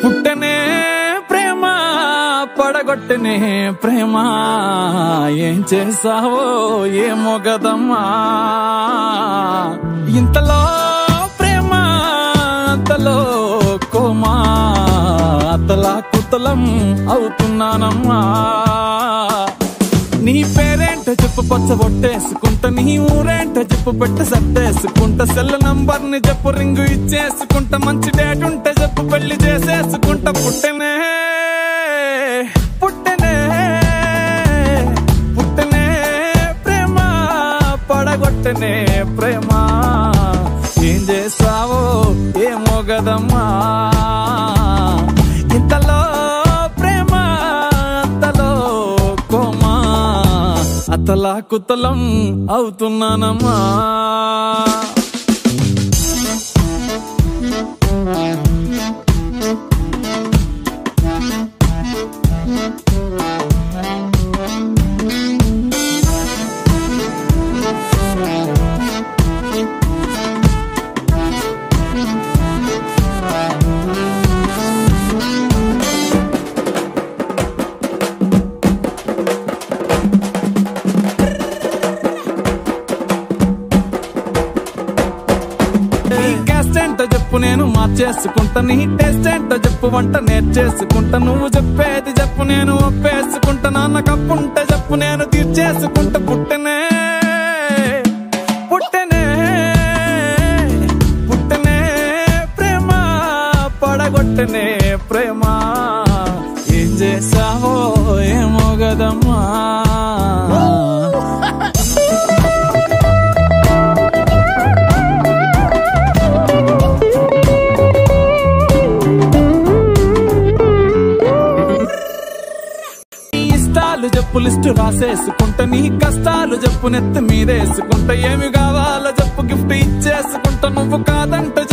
పుట్టనే ప్రేమ పడగొట్టనే ప్రేమ ఏం చేసావో ఏమో గదమ్మా ఇంతలో ప్రేమ అంతలో కోమా అతలా కుతలం అవుతున్నానమ్మా నీ పేరేంటో చెప్పు పచ్చ బొట్టేసుకుంటా నీ ఊరేంటో చెప్పు పెట్ట సర్దేసుకుంటా సెల్ నంబర్ ని చెప్పు రింగు ఇచ్చేసుకుంటా మంచి డేట్ ఉంటే చెప్పు పెళ్లి చేసేసుకుంటా పుట్టనే పుట్టనే పుట్టనే ప్రేమ పడగొట్టనే ప్రేమ ఏం చేసావో ఏమో గదమ్మా ఇంతలో ప్రేమ అంతలో కోమా అతలా కుతలం అవుతున్నానమ్మా నీ క్యాస్ట్ ఏంటో చెప్పు నేను మార్చేసుకుంటా నీ టేస్ట్ ఏంటో చెప్పు వంట నేర్చేసుకుంటా నువ్వు చెప్పేది చెప్పు నేను ఒప్పేసుకుంటా నాన్న కప్పుంటే చెప్పు నేను తీర్చేసుకుంటా పుట్టనే పుట్టనే పుట్టనే ప్రేమ పడగొట్టనే ప్రేమ ఏం చేసావో ఏమో గదమ్మా నీ ఇష్టాలు చెప్పు లిస్టు రాసేసుకుంటా నీ కష్టాలు చెప్పు నెత్తి మీదేసుకుంటా ఏమి కావాలో చెప్పు గిఫ్ట్ ఇచ్చేసుకుంటా నువ్వు కాదంట